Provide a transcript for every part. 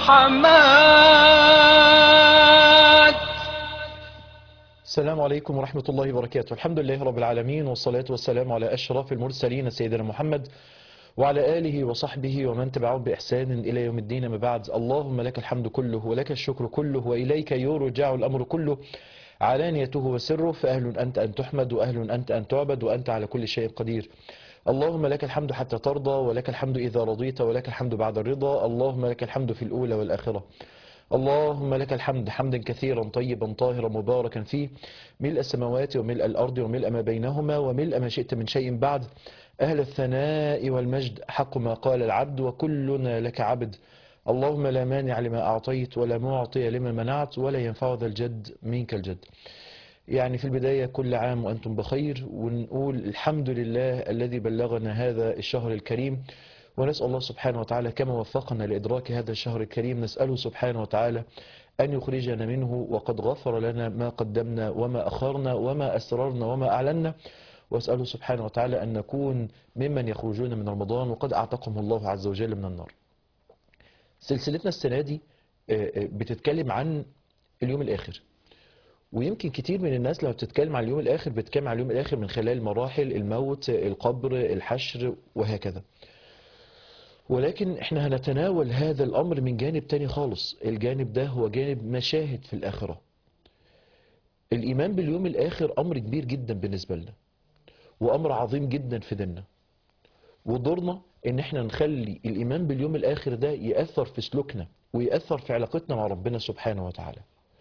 الرحمات السلام عليكم ورحمة الله وبركاته الحمد لله رب العالمين والصلاة والسلام على أشرف المرسلين سيدنا محمد وعلى آله وصحبه ومن تبعهم بإحسان إلى يوم الدين ما بعد اللهم لك الحمد كله ولك الشكر كله وإليك يرجع الأمر كله علانيته وسره فأهل أنت أن تحمد وأهل أنت أن تعبد وأنت على كل شيء قدير اللهم لك الحمد حتى ترضى ولك الحمد إذا رضيت ولك الحمد بعد الرضا اللهم لك الحمد في الأولى والآخرة اللهم لك الحمد حمدا كثيرا طيبا طاهرا مباركا فيه ملء السماوات وملء الأرض وملء ما بينهما وملء ما شئت من شيء بعد أهل الثناء والمجد حق ما قال العبد وكلنا لك عبد اللهم لا مانع لما أعطيت ولا معطي لما منعت ولا ينفع ذا الجد منك الجد يعني في البداية كل عام وأنتم بخير ونقول الحمد لله الذي بلغنا هذا الشهر الكريم ونسأل الله سبحانه وتعالى كما وفقنا لإدراك هذا الشهر الكريم نسأله سبحانه وتعالى أن يخرجنا منه وقد غفر لنا ما قدمنا وما أخرنا وما أسررنا وما أعلنا وأسأله سبحانه وتعالى أن نكون ممن يخرجون من رمضان وقد أعتقهم الله عز وجل من النار سلسلتنا السنة دي بتتكلم عن اليوم الآخر ويمكن كتير من الناس لما بتتكلم عن اليوم الآخر بتتكلم عن اليوم الآخر من خلال مراحل الموت القبر الحشر وهكذا ولكن احنا هنتناول هذا الأمر من جانب تاني خالص الجانب ده هو جانب مشاهد في الآخرة الإيمان باليوم الآخر أمر كبير جدا بالنسبة لنا وأمر عظيم جدا في ديننا ودورنا ان احنا نخلي الإيمان باليوم الآخر ده يأثر في سلوكنا ويأثر في علاقتنا مع ربنا سبحانه وتعالى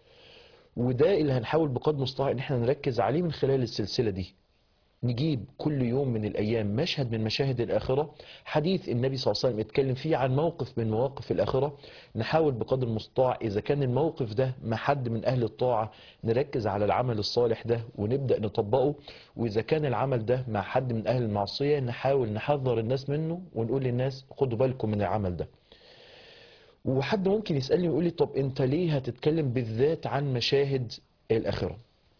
وده اللي هنحاول بقدر المستطاع ان احنا نركز عليه من خلال السلسلة دي نجيب كل يوم من الأيام مشهد من مشاهد الآخرة حديث النبي صلى الله عليه وسلم اتكلم فيه عن موقف من مواقف الآخرة نحاول بقدر المستطاع إذا كان الموقف ده مع حد من أهل الطاعة نركز على العمل الصالح ده ونبدأ نطبقه وإذا كان العمل ده مع حد من أهل المعصية نحاول نحذر الناس منه ونقول للناس خدوا بالكم من العمل ده وحد ممكن يسألني ويقول لي طب أنت ليه هتتكلم بالذات عن مشاهد الآخرة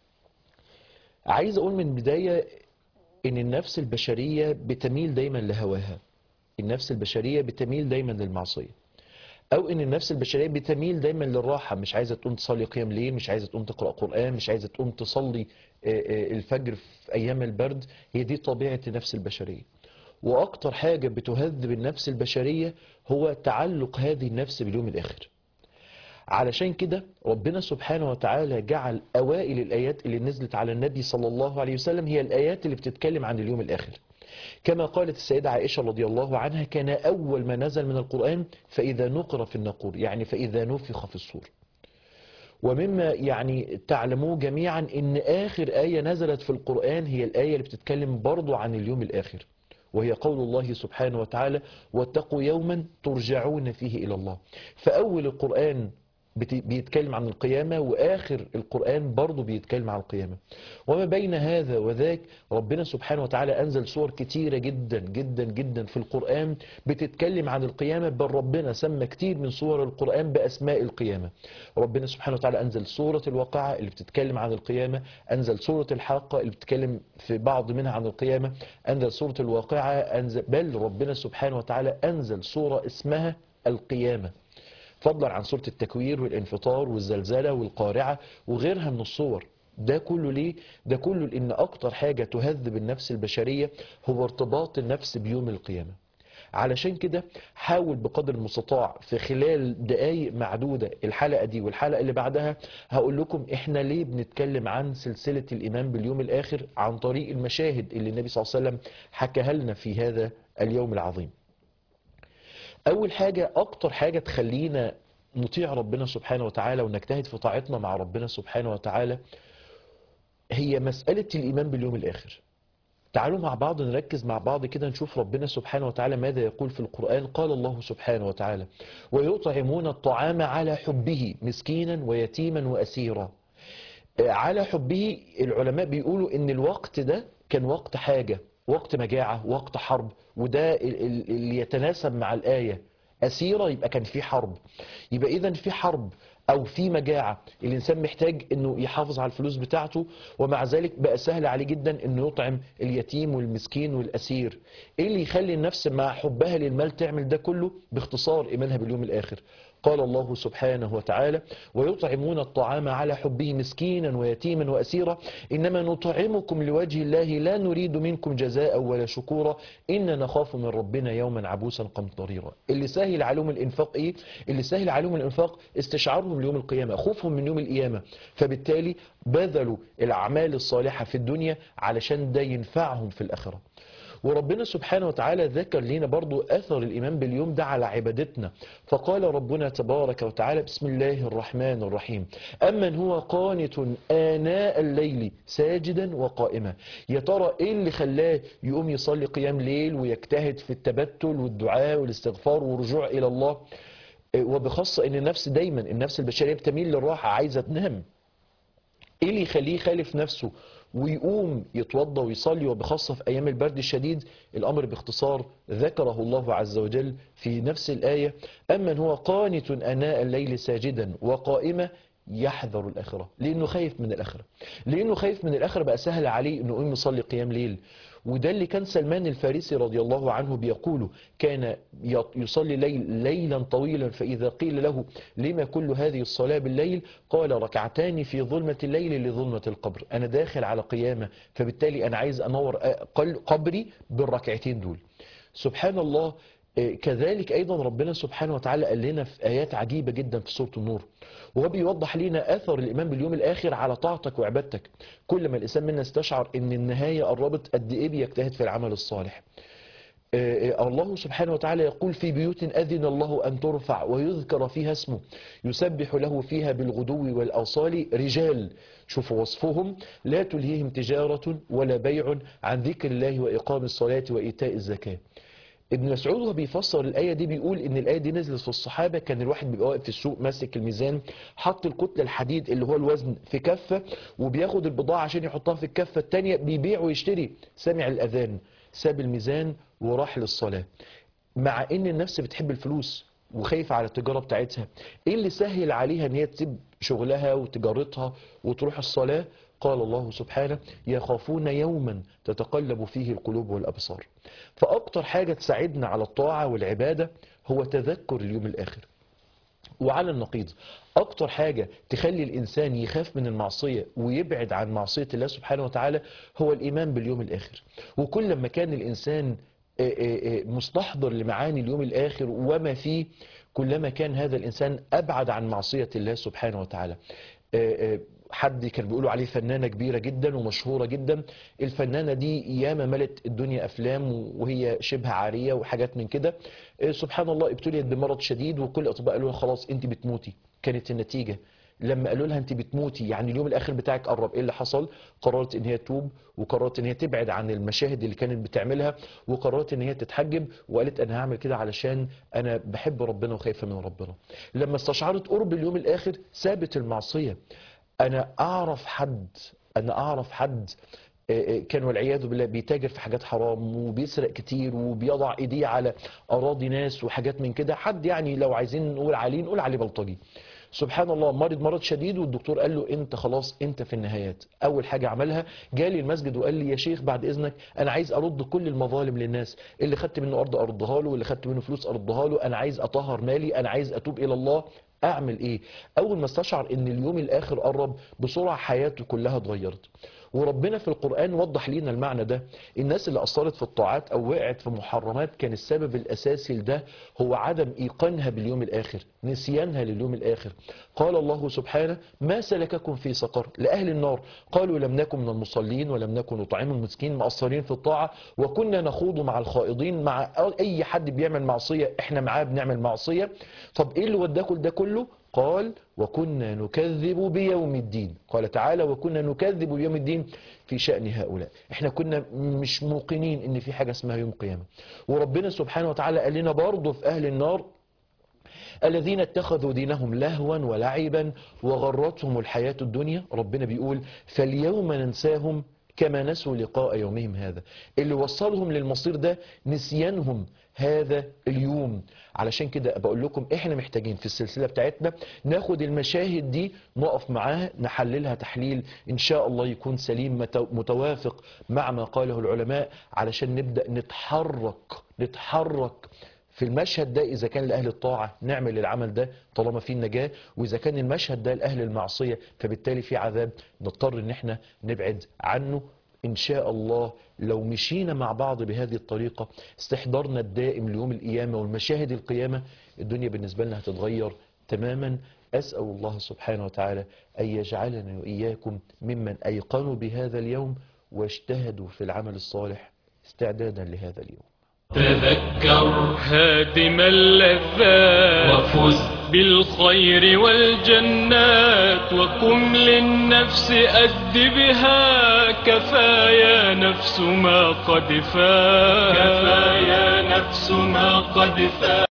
عايز أقول من البداية ان النفس البشرية بتميل دايما لهواها النفس البشرية بتميل دايما للمعصية او ان النفس البشرية بتميل دايما للراحة مش عايزة تقوم تصلي قيام ليل مش عايزة تقوم تقرأ قرآن مش عايزة تقوم تصلي الفجر في ايام البرد هي دي طبيعة النفس البشرية واكتر حاجة بتهذب النفس البشرية هو تعلق هذه النفس باليوم الاخر علشان كده ربنا سبحانه وتعالى جعل أوائل الآيات اللي نزلت على النبي صلى الله عليه وسلم هي الآيات اللي بتتكلم عن اليوم الآخر كما قالت السيدة عائشة رضي الله عنها كان أول ما نزل من القرآن فإذا نقر في النقور يعني فإذا نفخ في الصور ومما يعني تعلموه جميعا ان آخر آية نزلت في القرآن هي الآية اللي بتتكلم برضو عن اليوم الآخر وهي قول الله سبحانه وتعالى واتقوا يوما ترجعون فيه إلى الله فأول القرآن بيتكلم عن القيامة وآخر القرآن برضه بيتكلم عن القيامة وما بين هذا وذاك ربنا سبحانه وتعالى أنزل سور كتيرة جدا جدا جدا في القرآن بتتكلم عن القيامة بل ربنا سمى كتير من سور القرآن بأسماء القيامة ربنا سبحانه وتعالى أنزل سورة الواقعة اللي بتتكلم عن القيامة أنزل سورة الحاقة اللي بتتكلم في بعض منها عن القيامة أنزل سورة الواقعة أنزل بل ربنا سبحانه وتعالى أنزل سورة اسمها القيامة فضلا عن سورة التكوير والانفطار والزلزلة والقارعة وغيرها من الصور ده كله ليه؟ ده كله لأن أكتر حاجة تهذب النفس البشرية هو ارتباط النفس بيوم القيامة علشان كده حاول بقدر المستطاع في خلال دقايق معدودة الحلقة دي والحلقة اللي بعدها هقول لكم احنا ليه بنتكلم عن سلسلة الإيمان باليوم الآخر عن طريق المشاهد اللي النبي صلى الله عليه وسلم حكاها لنا في هذا اليوم العظيم أول حاجة أكتر حاجة تخلينا نطيع ربنا سبحانه وتعالى ونجتهد في طاعتنا مع ربنا سبحانه وتعالى هي مسألة الإيمان باليوم الآخر تعالوا مع بعض نركز مع بعض كده نشوف ربنا سبحانه وتعالى ماذا يقول في القرآن قال الله سبحانه وتعالى ويطعمون الطعام على حبه مسكينا ويتيما وأسيرا على حبه العلماء بيقولوا ان الوقت ده كان وقت حاجة وقت مجاعة وقت حرب وده اللي يتناسب مع الآية أسيرة يبقى كان في حرب يبقى إذا في حرب او في مجاعه الانسان محتاج انه يحافظ على الفلوس بتاعته ومع ذلك بقى سهل عليه جدا انه يطعم اليتيم والمسكين والاسير ايه اللي يخلي النفس مع حبها للمال تعمل ده كله باختصار ايمانها باليوم الاخر قال الله سبحانه وتعالى ويطعمون الطعام على حبه مسكينا ويتيما واسيرا انما نطعمكم لوجه الله لا نريد منكم جزاء ولا شكورا إن نخاف من ربنا يوما عبوسا قمطريرا اللي سهل عليهم الانفاق ايه اللي سهل عليهم الانفاق استشعارهم ليوم القيامه خوفهم من يوم القيامه فبالتالي بذلوا الاعمال الصالحه في الدنيا علشان ده ينفعهم في الاخره وربنا سبحانه وتعالى ذكر لنا برضو أثر الإيمان باليوم ده على عبادتنا فقال ربنا تبارك وتعالى بسم الله الرحمن الرحيم أمن هو قانت آناء الليل ساجدا وقائما يا ترى إيه اللي خلاه يقوم يصلي قيام ليل ويجتهد في التبتل والدعاء والاستغفار والرجوع إلى الله وبخاصة ان النفس دايما النفس البشرية بتميل للراحة عايزة تنام ايه اللي يخليه يخالف نفسه ويقوم يتوضى ويصلي وبخاصة في أيام البرد الشديد الأمر باختصار ذكره الله عز وجل في نفس الآية أمن هو قانت أناء الليل ساجدا وقائمة يحذر الآخرة لأنه خايف من الآخرة لأنه خايف من الآخرة بقى سهل عليه أنه يقوم يصلي قيام ليل وده اللي كان سلمان الفارسي رضي الله عنه بيقوله كان يصلي ليل ليلا طويلا فإذا قيل له لما كل هذه الصلاة بالليل قال ركعتان في ظلمة الليل لظلمة القبر أنا داخل على قيامة فبالتالي أنا عايز أنور قبري بالركعتين دول سبحان الله كذلك أيضا ربنا سبحانه وتعالى قال لنا في آيات عجيبة جدا في سورة النور وهو بيوضح لنا أثر الإيمان باليوم الآخر على طاعتك وعبادتك كل ما الإنسان منا استشعر أن النهاية قربت قد إيه بيجتهد في العمل الصالح الله سبحانه وتعالى يقول في بيوت أذن الله أن ترفع ويذكر فيها اسمه يسبح له فيها بالغدو والأوصال رجال شوفوا وصفهم لا تلهيهم تجارة ولا بيع عن ذكر الله وإقام الصلاة وإيتاء الزكاة ابن مسعود وهو بيفسر الآية دي بيقول إن الآية دي نزلت في الصحابة كان الواحد بيبقى واقف في السوق ماسك الميزان حط الكتلة الحديد اللي هو الوزن في كفة وبياخد البضاعة عشان يحطها في الكفة التانية بيبيع ويشتري سمع الأذان ساب الميزان وراح للصلاة مع إن النفس بتحب الفلوس وخايفة على التجارة بتاعتها إيه اللي سهل عليها إن هي تسيب شغلها وتجارتها وتروح الصلاة قال الله سبحانه يخافون يوما تتقلب فيه القلوب والأبصار فأكتر حاجة تساعدنا على الطاعة والعبادة هو تذكر اليوم الآخر وعلى النقيض أكتر حاجة تخلي الإنسان يخاف من المعصية ويبعد عن معصية الله سبحانه وتعالى هو الإيمان باليوم الآخر وكل ما كان الإنسان مستحضر لمعاني اليوم الآخر وما فيه كلما كان هذا الإنسان أبعد عن معصية الله سبحانه وتعالى حد كان بيقولوا عليه فنانة كبيرة جدا ومشهورة جدا الفنانة دي ياما ملت الدنيا أفلام وهي شبه عارية وحاجات من كده سبحان الله ابتليت بمرض شديد وكل الأطباء قالوا لها خلاص أنت بتموتي كانت النتيجة لما قالوا لها انت بتموتي يعني اليوم الاخر بتاعك قرب ايه اللي حصل قررت ان هي تتوب وقررت ان هي تبعد عن المشاهد اللي كانت بتعملها وقررت ان هي تتحجب وقالت انا هعمل كده علشان انا بحب ربنا وخايفه من ربنا لما استشعرت قرب اليوم الاخر سابت المعصيه انا اعرف حد انا اعرف حد كان والعياذ بالله بيتاجر في حاجات حرام وبيسرق كتير وبيضع ايديه على اراضي ناس وحاجات من كده حد يعني لو عايزين نقول عليه نقول عليه بلطجي سبحان الله مرض مرض شديد والدكتور قال له انت خلاص انت في النهايات اول حاجه عملها جالي المسجد وقال لي يا شيخ بعد اذنك انا عايز ارد كل المظالم للناس اللي خدت منه ارض ارضها له واللي خدت منه فلوس ارضها له انا عايز اطهر مالي انا عايز اتوب الى الله اعمل ايه اول ما استشعر ان اليوم الاخر قرب بسرعه حياته كلها اتغيرت وربنا في القرآن وضح لنا المعنى ده الناس اللي أثرت في الطاعات أو وقعت في محرمات كان السبب الأساسي لده هو عدم إيقانها باليوم الآخر نسيانها لليوم الآخر قال الله سبحانه ما سلككم في سقر لأهل النار قالوا لم نكن من المصلين ولم نكن نطعم المسكين مقصرين في الطاعة وكنا نخوض مع الخائضين مع أي حد بيعمل معصية احنا معاه بنعمل معصية طب ايه اللي وداكم ده كله قال وكنا نكذب بيوم الدين قال تعالى وكنا نكذب بيوم الدين في شأن هؤلاء احنا كنا مش موقنين ان في حاجة اسمها يوم قيامة وربنا سبحانه وتعالى قال لنا برضه في اهل النار الذين اتخذوا دينهم لهوا ولعبا وغرتهم الحياة الدنيا ربنا بيقول فاليوم ننساهم كما نسوا لقاء يومهم هذا اللي وصلهم للمصير ده نسيانهم هذا اليوم علشان كده بقول لكم احنا محتاجين في السلسلة بتاعتنا ناخد المشاهد دي نقف معاها نحللها تحليل ان شاء الله يكون سليم متو- متوافق مع ما قاله العلماء علشان نبدأ نتحرك نتحرك في المشهد ده إذا كان لأهل الطاعة نعمل العمل ده طالما فيه النجاة وإذا كان المشهد ده لأهل المعصية فبالتالي في عذاب نضطر إن احنا نبعد عنه إن شاء الله لو مشينا مع بعض بهذه الطريقة استحضارنا الدائم ليوم القيامة والمشاهد القيامة الدنيا بالنسبة لنا هتتغير تماما أسأل الله سبحانه وتعالى أن يجعلنا وإياكم ممن أيقنوا بهذا اليوم واجتهدوا في العمل الصالح استعدادا لهذا اليوم تذكر هادم اللذات وفز بالخير والجنات وكن للنفس أدبها كفايا نفس ما قد فات كفايا نفس ما قد فات